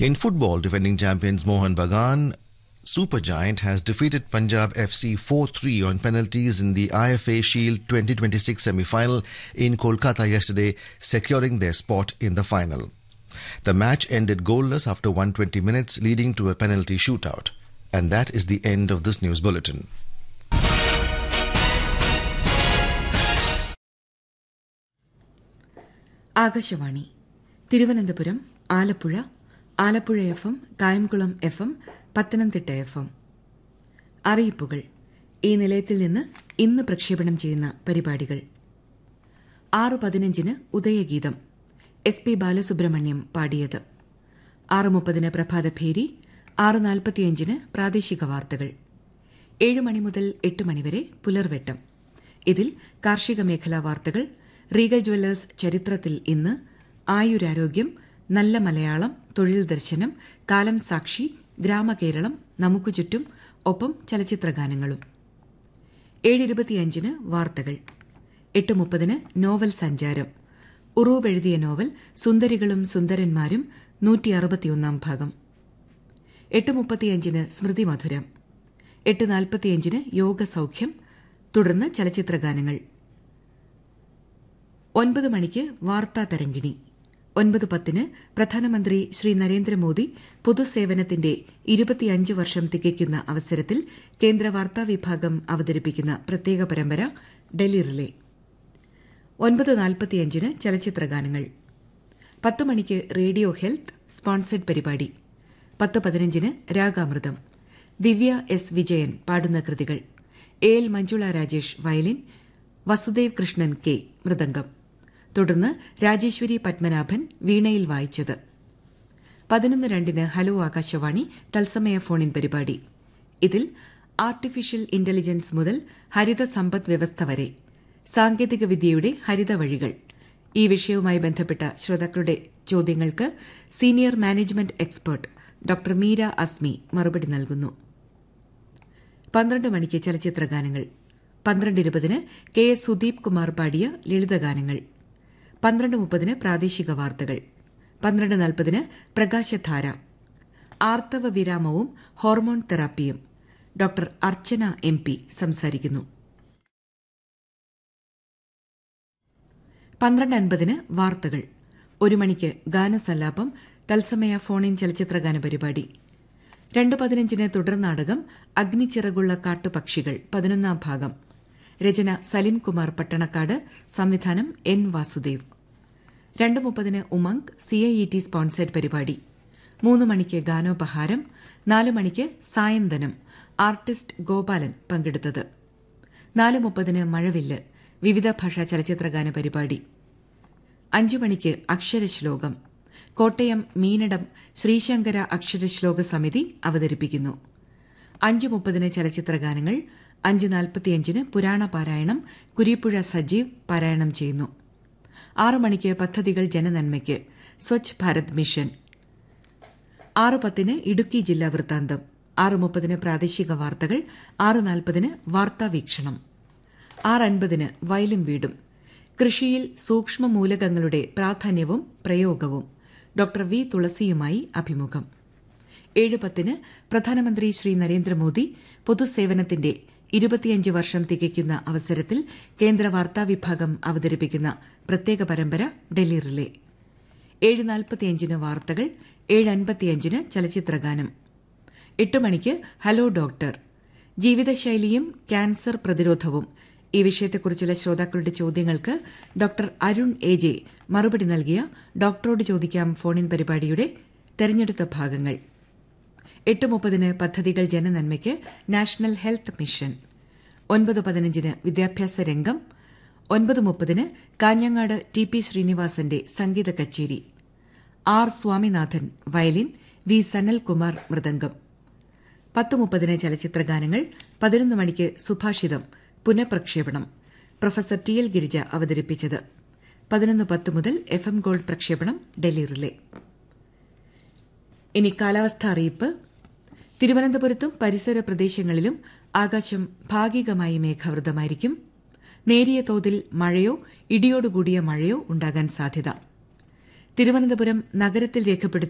In football, defending champions Mohan Bagan Supergiant has defeated Punjab FC 4-3 on penalties in the IFA Shield 2026 semi-final in Kolkata yesterday, securing their spot in the final. The match ended goalless after 120 minutes, leading to a penalty shootout. And that is the end of this news bulletin. Akashvani Thiruvananthapuram Alappuzha Alappuzha F M Kayamkulam F M Pathanamthitta F M അറിയിപ്പുകൾ ഈ നിലയത്തിൽ നിന്ന് ഇന്ന് പ്രക്ഷേപണം ചെയ്യുന്ന പരിപാടികൾ ആറ് പതിനഞ്ചിന് ഉദയഗീതം എസ് പി ബാലസുബ്രഹ്മണ്യം പാടിയത് ആറ് മുപ്പതിന് പ്രഭാതഭേരി ആറ് നാൽപ്പത്തിയഞ്ചിന് പ്രാദേശിക വാർത്തകൾ ഏഴ് മണി മുതൽ എട്ട് മണിവരെ പുലർവെട്ടം ഇതിൽ കാർഷിക മേഖലാ വാർത്തകൾ റീഗൽ ജ്വല്ലേഴ്സ് ചരിത്രത്തിൽ ഇന്ന് ആയുരാരോഗ്യം നല്ല മലയാളം തൊഴിൽ ദർശനം കാലം സാക്ഷി ഗ്രാമകേരളം നമുക്കു ചുറ്റും ഒപ്പം ചലച്ചിത്രഗാനങ്ങളും ഏഴിരുപത്തിയഞ്ചിന് വാർത്തകൾ എട്ട് മുപ്പതിന് നോവൽ സഞ്ചാരം ഉറൂബ് എഴുതിയ നോവൽ സുന്ദരികളും സുന്ദരന്മാരും നൂറ്റി അറുപത്തിയൊന്നാം ഭാഗം എട്ട് മുപ്പത്തിയഞ്ചിന് സ്മൃതി മധുരം എട്ട് നാൽപ്പത്തിയഞ്ചിന് യോഗസൌഖ്യം തുടർന്ന് ചലച്ചിത്രഗാനങ്ങൾ ഒൻപത് മണിക്ക് വാർത്താ തരംഗിണി ഒൻപത് പത്തിന് പ്രധാനമന്ത്രി ശ്രീ നരേന്ദ്രമോദി പൊതുസേവനത്തിന്റെ ഇരുപത്തിയഞ്ച് വർഷം തികയ്ക്കുന്ന അവസരത്തിൽ കേന്ദ്ര വാർത്താ വിഭാഗം അവതരിപ്പിക്കുന്ന പ്രത്യേക പരമ്പര ഡൽഹി റിലേ ഒൻപത് നാൽപ്പത്തിയഞ്ചിന് ചലച്ചിത്രഗാനങ്ങൾ പത്ത് മണിക്ക് റേഡിയോ ഹെൽത്ത് സ്പോൺസേഡ് പരിപാടി പത്ത് പതിനഞ്ചിന് രാഗാമൃതം ദിവ്യ എസ് വിജയൻ പാടുന്ന കൃതികൾ A L Manjula Rajesh violin Vasudev Krishnan K mridangam തുടർന്ന് രാജേശ്വരി പത്മനാഭൻ വീണയിൽ വായിച്ചത് പതിനൊന്ന് രണ്ടിന് ഹലോ ആകാശവാണി തത്സമയ ഫോണിൻ പരിപാടി ഇതിൽ ആർട്ടിഫിഷ്യൽ ഇന്റലിജൻസ് മുതൽ ഹരിത സമ്പദ് വ്യവസ്ഥ വരെ സാങ്കേതിക വിദ്യയുടെ ഹരിത വഴികൾ ഈ വിഷയവുമായി ബന്ധപ്പെട്ട ശ്രോതാക്കളുടെ ചോദ്യങ്ങൾക്ക് senior management expert doctor Meera Asmi മറുപടി നൽകുന്നു പന്ത്രണ്ട് മണിക്ക് ചലച്ചിത്രഗാനങ്ങൾ പന്ത്രണ്ട് ഇരുപതിന് കെ എസ് സുദീപ് കുമാർ പാടിയ ലളിതഗാനങ്ങൾ പന്ത്രണ്ട് മുപ്പതിന് പ്രാദേശിക വാർത്തകൾ പന്ത്രണ്ട് നാൽപ്പതിന് പ്രകാശധാര ആർത്തവ വിരാമവും ഹോർമോൺ തെറാപ്പിയും ഡോക്ടർ അർച്ചന എം പി സംസാരിക്കുന്നു പന്ത്രണ്ട് അൻപതിന് വാർത്തകൾ ഒരു മണിക്ക് ഗാനസല്ലാപം തത്സമയ ഫോണിൻ ചലച്ചിത്രഗാന പരിപാടി രണ്ട് പതിനഞ്ചിന് തുടർ നാടകം അഗ്നിച്ചിറകുള്ള കാട്ടുപക്ഷികൾ പതിനൊന്നാം ഭാഗം രചന സലിം കുമാർ പട്ടണക്കാട് സംവിധാനം എൻ വാസുദേവ് രണ്ട് മുപ്പതിന് ഉമംഗ് സിഐഇടി സ്പോൺസേഡ് പരിപാടി മൂന്ന് മണിക്ക് ഗാനോപഹാരം നാല് മണിക്ക് സായന്തനം ആർട്ടിസ്റ്റ് ഗോപാലൻ പങ്കെടുത്തത് നാല് മുപ്പതിന് മഴവില്ല് വിവിധ ഭാഷാ ചലച്ചിത്രഗാന പരിപാടി അഞ്ചു മണിക്ക് അക്ഷരശ്ലോകം കോട്ടയം മീനടം ശ്രീശങ്കര അക്ഷരശ്ലോക സമിതി അവതരിപ്പിക്കുന്നു അഞ്ചു മുപ്പതിന് ചലച്ചിത്രഗാനങ്ങൾ അഞ്ച് നാൽപ്പത്തിയഞ്ചിന് പുരാണ പാരായണം കുരിപ്പുഴ സജീവ് പാരായണം ചെയ്യുന്നു ആറു മണിക്ക് പദ്ധതികൾ ജനനന്മയ്ക്ക് സ്വച്ഛ് ഭാരത് മിഷൻ ആറ് പത്തിന് ഇടുക്കി ജില്ലാ വൃത്താന്തം ആറ് മുപ്പതിന് പ്രാദേശിക വാർത്തകൾ ആറ് നാൽപ്പതിന് വാർത്താ വീക്ഷണം ആറ് അൻപതിന് വയലും വീടും കൃഷിയിൽ സൂക്ഷ്മ മൂലകങ്ങളുടെ പ്രാധാന്യവും പ്രയോഗവും ഡോക്ടർ വി തുളസിയുമായി അഭിമുഖം ഏഴ് പത്തിന് പ്രധാനമന്ത്രി ശ്രീ നരേന്ദ്രമോദി പൊതുസേവനത്തിന്റെ ഇരുപത്തിയഞ്ച് വർഷം തികയ്ക്കുന്ന അവസരത്തിൽ കേന്ദ്ര വാർത്താ വിഭാഗം അവതരിപ്പിക്കുന്ന പ്രത്യേക പരമ്പര ഡൽഹി റിലേ ഏഴ് നാൽപ്പത്തിയഞ്ചിന് വാർത്തകൾ ഏഴ് അൻപത്തിയഞ്ചിന് ചലച്ചിത്രഗാനം എട്ട് മണിക്ക് ഹലോ ഡോക്ടർ ജീവിതശൈലിയും ക്യാൻസർ പ്രതിരോധവും ഈ വിഷയത്തെക്കുറിച്ചുള്ള ശ്രോതാക്കളുടെ ചോദ്യങ്ങൾക്ക് ഡോക്ടർ അരുൺ എ ജെ മറുപടി നൽകിയ ഡോക്ടറോട് ചോദിക്കാം ഫോണിൻ പരിപാടിയുടെ തെരഞ്ഞെടുത്ത ഭാഗങ്ങൾ എട്ട് മുപ്പതിന് പദ്ധതികൾ ജനനന്മയ്ക്ക് നാഷണൽ ഹെൽത്ത് മിഷൻ ഒൻപത് പതിനഞ്ചിന് വിദ്യാഭ്യാസ രംഗം ഒൻപത് മുപ്പതിന് കാഞ്ഞങ്ങാട് ടി പി ശ്രീനിവാസന്റെ സംഗീത കച്ചേരി R Swaminathan violin V Sanalkumar mridangam പത്ത് മുപ്പതിന് ചലച്ചിത്രഗാനങ്ങൾ പതിനൊന്ന് മണിക്ക് സുഭാഷിതം പുനഃപ്രക്ഷേപണം പ്രൊഫസർ ടി എൽ ഗിരിജ അവതരിപ്പിച്ചത് പതിനൊന്ന് പത്ത് മുതൽ എഫ് എം ഗോൾഡ് പ്രക്ഷേപണം ഡൽഹി റിലേ ഇനി കാലാവസ്ഥ അറിയിപ്പ് തിരുവനന്തപുരത്തും പരിസര പ്രദേശങ്ങളിലും ആകാശം ഭാഗികമായി മേഘാവൃതമായിരിക്കും നേരിയ തോതിൽ മഴയോ ഇടിയോടുകൂടിയ മഴയോ ഉണ്ടാകാൻ സാധ്യത തിരുവനന്തപുരം നഗരത്തിൽ രേഖപ്പെടുത്തിയ